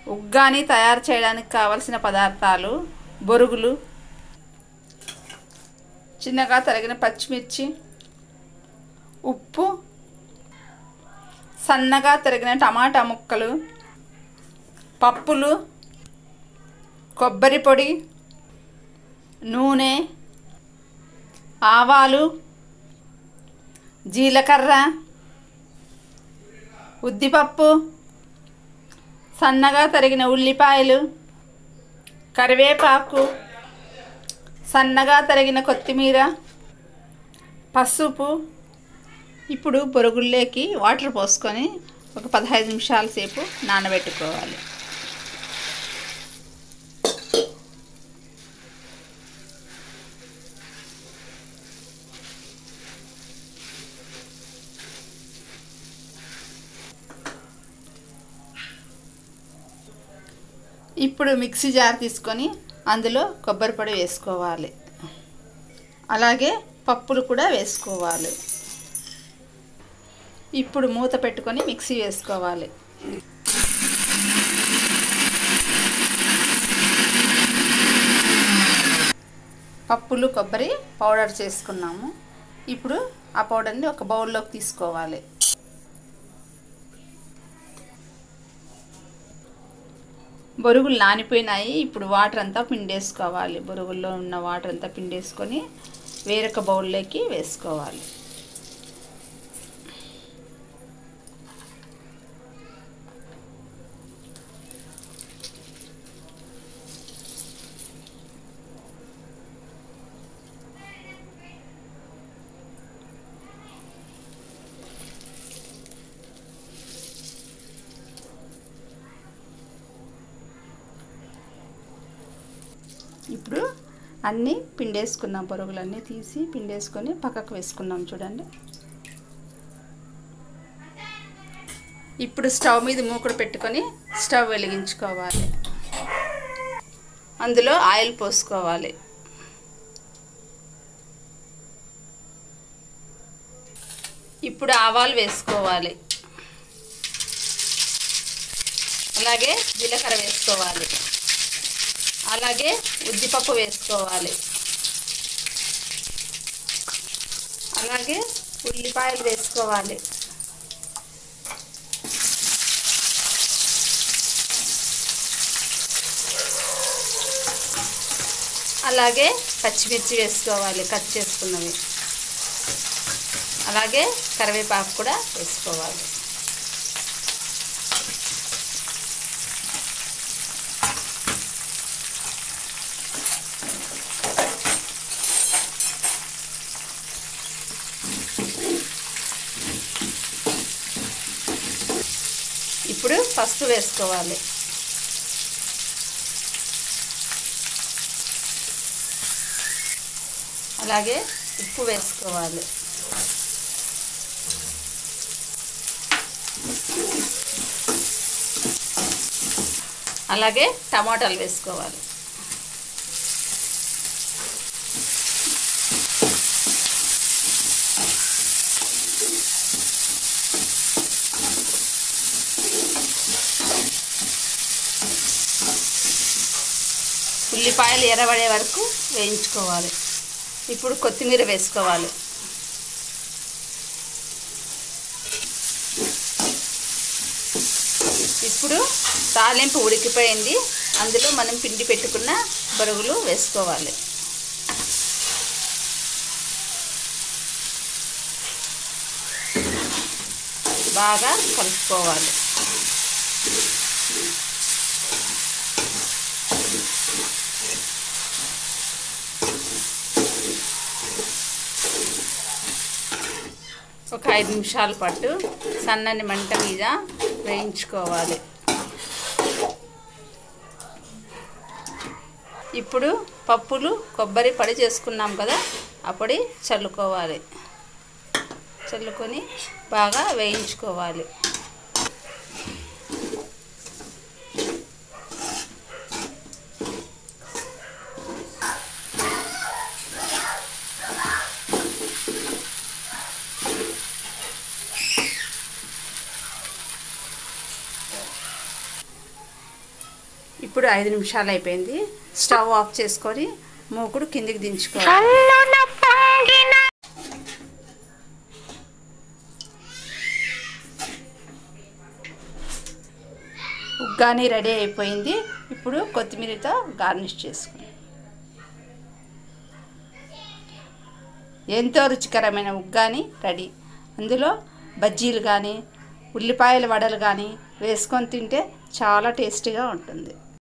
ఉగ్గాని తయారు చేయడానికి కావలసిన పదార్థాలు బొరుగులు చిన్నగా తరిగిన పచ్చిమిర్చి ఉప్పు సన్నగా తరిగిన టమాటా ముక్కలు పప్పులు కొబ్బరి పొడి నూనె ఆవాలు జీలకర్ర ఉద్దిపప్పు సన్నగా తరిగిన ఉల్లిపాయలు కరివేపాకు సన్నగా తరిగిన కొత్తిమీర పసుపు ఇప్పుడు బొరుగుల్లోకి వాటర్ పోసుకొని ఒక పదహైదు నిమిషాల సేపు నానబెట్టుకోవాలి ఇప్పుడు మిక్సీ జార్ తీసుకొని అందులో కొబ్బరి పొడి వేసుకోవాలి అలాగే పప్పులు కూడా వేసుకోవాలి ఇప్పుడు మూత పెట్టుకొని మిక్సీ వేసుకోవాలి పప్పులు కొబ్బరి పౌడర్ చేసుకున్నాము ఇప్పుడు ఆ పౌడర్ని ఒక బౌల్లోకి తీసుకోవాలి బొరుగులు నానిపోయినాయి ఇప్పుడు వాటర్ అంతా పిండేసుకోవాలి బొరుగుల్లో ఉన్న వాటర్ అంతా పిండేసుకొని వేరొక బౌల్లోకి వేసుకోవాలి ఇప్పుడు అన్నీ పిండేసుకున్నాం పొరుగులన్నీ తీసి పిండేసుకొని పక్కకు వేసుకున్నాం చూడండి ఇప్పుడు స్టవ్ మీద మూకుడు పెట్టుకొని స్టవ్ వెలిగించుకోవాలి అందులో ఆయిల్ పోసుకోవాలి ఇప్పుడు ఆవాలు వేసుకోవాలి అలాగే జీలకర్ర వేసుకోవాలి అలాగే ఉద్దిపప్పు వేసుకోవాలి అలాగే ఉల్లిపాయలు వేసుకోవాలి అలాగే పచ్చిమిర్చి వేసుకోవాలి కట్ చేసుకున్నవి అలాగే కరివేపాకు కూడా వేసుకోవాలి ఇప్పుడు పసుపు వేసుకోవాలి అలాగే ఉప్పు వేసుకోవాలి అలాగే టమాటాలు వేసుకోవాలి ఉల్లిపాయలు ఎర్రబడే వరకు వేయించుకోవాలి ఇప్పుడు కొత్తిమీర వేసుకోవాలి ఇప్పుడు తాలింపు ఉడికిపోయింది అందులో మనం పిండి పెట్టుకున్న బరుగులు వేసుకోవాలి బాగా కలుపుకోవాలి ఒక ఐదు నిమిషాల పాటు సన్నని మంట మీద వేయించుకోవాలి ఇప్పుడు పప్పులు కొబ్బరి పొడి చేసుకున్నాం కదా ఆ పొడి చల్లుకోవాలి చల్లుకొని బాగా వేయించుకోవాలి ఇప్పుడు ఐదు నిమిషాలు అయిపోయింది స్టవ్ ఆఫ్ చేసుకొని మూకుడు కిందికి దించుకోవాలి కల్లున పొంగిన ఉగ్గాని రెడీ అయిపోయింది ఇప్పుడు కొత్తిమీరతో గార్నిష్ చేసుకుని ఎంతో రుచికరమైన ఉగ్గాని రెడీ అందులో బజ్జీలు కానీ ఉల్లిపాయల వడలు కానీ వేసుకొని తింటే చాలా టేస్టీగా ఉంటుంది